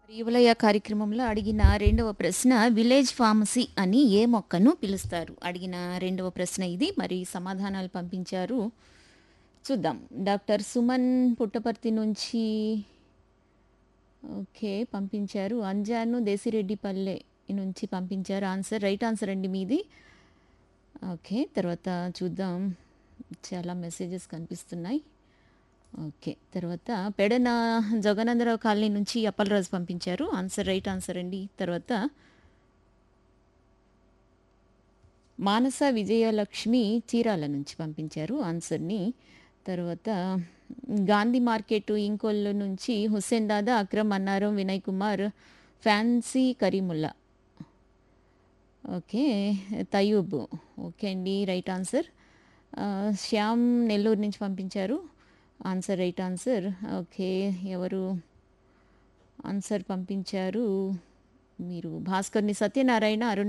యువలయ కార్యక్రమంలో అడిగిన రెండవ ప్రశ్న విలేజ్ ఫార్మసీ అని ఏ మొక్కను పిలుస్తారు అడిగిన రెండవ ప్రశ్న ఇది మరి సమాధానాలు పంపించారు చూద్దాం డాక్టర్ సుమన్ పుట్టపర్తి నుంచి ఓకే పంపించారు అంజాను దేశిరెడ్డిపల్లె నుంచి పంపించారు ఆన్సర్ రైట్ ఆన్సర్ అండి మీది ఓకే తర్వాత చూద్దాం చాలా మెసేజెస్ కనిపిస్తున్నాయి ఓకే తర్వాత పెడన జగనందరావు కాలనీ నుంచి అప్పలరాజు పంపించారు ఆన్సర్ రైట్ ఆన్సర్ అండి తర్వాత మానస విజయలక్ష్మి చీరాల నుంచి పంపించారు ఆన్సర్ని తర్వాత గాంధీ మార్కెట్ ఇంకొల్లు నుంచి Hussain Dada Akram Annaram Vinay Kumar fancy Kareemulla okay Tayub okay అండి రైట్ ఆన్సర్ ఆ, శ్యామ్ నెల్లూరు నుంచి పంపించారు ఆన్సర్ రైట్ ఆన్సర్ ఓకే ఎవరు ఆన్సర్ పంపించారు మీరు భాస్కర్ని సత్యనారాయణ అరుణ